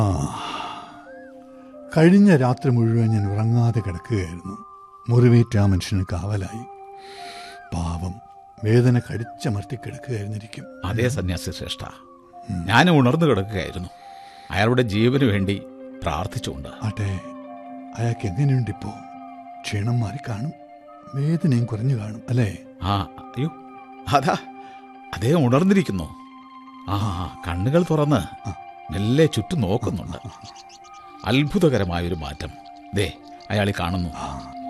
ആ കഴിഞ്ഞ രാത്രി മുഴുവൻ ഞാൻ ഉറങ്ങാതെ കിടക്കുകയായിരുന്നു മുറിവേറ്റ ആ മനുഷ്യന് കാവലായി പാവം വേദന കടിച്ചമർത്തി കിടക്കുകയായിരുന്നിരിക്കും അതേ സന്യാസി ശ്രേഷ്ഠ ഞാനും ഉണർന്നു കിടക്കുകയായിരുന്നു അയാളുടെ ജീവന് വേണ്ടി പ്രാർത്ഥിച്ചുകൊണ്ട് ആട്ടെ അയാൾക്ക് എങ്ങനെയുണ്ടിപ്പോ ക്ഷീണം മാറി കാണും വേദനയും കുറഞ്ഞു കാണും അല്ലേ ആ അയ്യോ അതാ അദ്ദേഹം ഉണർന്നിരിക്കുന്നു ആ കണ്ണുകൾ തുറന്ന് മെല്ലെ ചുറ്റും നോക്കുന്നുണ്ട് അത്ഭുതകരമായൊരു മാറ്റം ദേ അയാളി കാണുന്നു